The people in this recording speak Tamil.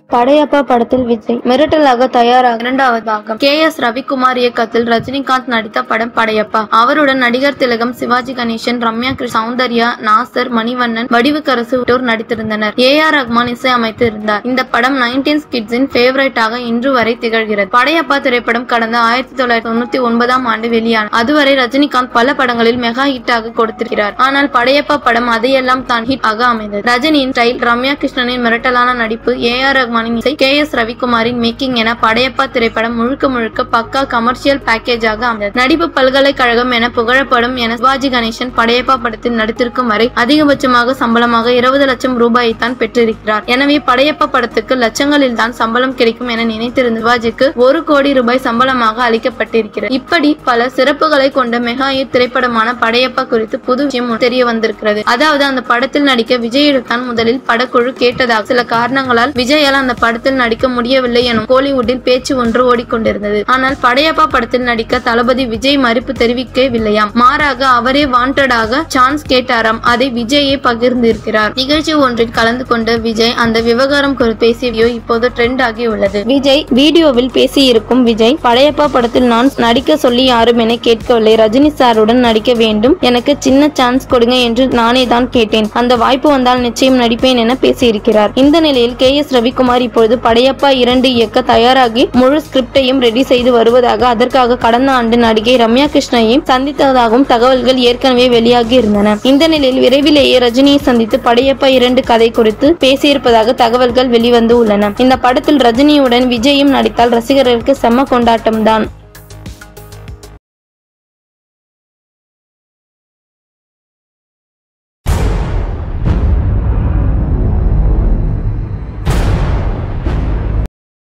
படையப்பா படத்தில் விஜய் மிரட்டலாக தயாராக இரண்டாவது பாகம் கே எஸ் ரவிக்குமார் இயக்கத்தில் ரஜினிகாந்த் நடித்த படம் படையப்பா அவருடன் நடிகர் திலகம் சிவாஜி கணேசன் ரம்யா கிருஷ்ண சௌந்தர்யா நாசர் மணிவண்ணன் வடிவுக்கரசு உள்ளிட்டோர் நடித்திருந்தனர் ஏ ஆர் ரஹ்மான் இசையமைத்து இருந்தார் இந்த படம் நைன்டீன் கிட்ஸின் ஃபேவரட்டாக இன்று வரை திகழ்கிறது படையப்பா திரைப்படம் கடந்த ஆயிரத்தி தொள்ளாயிரத்தி தொண்ணூத்தி ஒன்பதாம் ஆண்டு வெளியான அதுவரை ரஜினிகாந்த் பல படங்களில் மெகா ஹிட்டாக கொடுத்திருக்கிறார் ஆனால் படையப்பா படம் அதையெல்லாம் தான் ஹிட் ஆக அமைந்தது ரஜினியின் ஸ்டைல் ரம்யா கிருஷ்ணனின் மிரட்டலான நடிப்பு ஏ ஆர் ரஹ்மானின் இசை கே எஸ் ரவிக்குமாரின் மேக்கிங் என படையப்பா திரைப்படம் முழுக்க முழுக்க பக்கா கமர்ஷியல் பேக்கேஜாக அமைந்தது நடிப்பு பல்கலைக்கழகம் என புகழப்படும் என சிவாஜி கணேசன் படையப்பா படத்தில் நடித்திருக்கும் வரை அதிகபட்சமாக சம்பளமாக இருபது லட்சம் ரூபாயை தான் பெற்றிருக்கிறார் எனவே படையப்பா படத்துக்கு லட்சங்களில் தான் சம்பளம் கிடைக்கும் என நினைத்திருந்த சிவாஜிக்கு ஒரு கோடி ரூபாய் சம்பளமாக அளிக்கப்பட்டிருக்கிறது இப்படி பல சிறப்புகளை கொண்ட மெகா ஹிட் திரைப்படமான படையப்பா குறித்து புது விஷயம் ஒன்று தெரிய வந்திருக்கிறது அதாவது அந்த படத்தில் நடிக்க விஜயிடத்தான் முதலில் படக்குழு கேட்டதாக சில காரணங்களால் விஜயால் அந்த படத்தில் நடிக்க முடியவில்லை எனும் கோலிவுட்டில் பேச்சு ஒன்று ஓடிக்கொண்டிருந்தது ஆனால் படையப்பா படத்தில் நடிக்க தளபதி விஜய் மறுப்பு தெரிவிக்கவில்லையாம் மாறாக அவரே வாண்டடாக சான்ஸ் கேட்டாராம் அதை விஜயே பகிர்ந்திருக்கிறார் நிகழ்ச்சி ஒன்றில் கலந்து கொண்ட விஜய் அந்த விவகாரம் குறித்து பேசிய வீடியோ இப்போது ட்ரெண்ட் ஆகி உள்ளது விஜய் வீடியோவில் பேசியிருக்கும் விஜய் படையப்பா படத்தில் நான் நடிக்க சொல்லி யாரும் என கேட்கவில்லை ரஜினி சாருடன் நடிக்க வேண்டும் எனக்கு சின்ன சான்ஸ் கொடுங்க என்று நானே தான் கேட்டேன் அந்த வாய்ப்பு வந்தால் நிச்சயம் நடிப்பேன் என பேசியிருக்கிறார் இந்த நிலையில் கே எஸ் ரவிக்குமார் இப்பொழுது படையப்பா இரண்டு இயக்க தயாராகி முழு ஸ்கிரிப்டையும் ரெடி செய்து வருவதாக அதற்காக கடந்த ஆண்டு நடிகை ரம்யா கிருஷ்ணனையும் சந்தித்ததாகவும் தகவல்கள் ஏற்கனவே வெளியாகி இருந்தன இந்த நிலையில் விரைவிலேயே ரஜினியை சந்தித்து படையப்பா இரண்டு கதை குறித்து பேசியிருப்பதாக தகவல்கள் வெளிவந்து உள்ளன இந்த படத்தில் ரஜினியுடன் விஜயும் நடித்தால் ரசிகர்களுக்கு செம்ம கொண்டாட்டம் தான்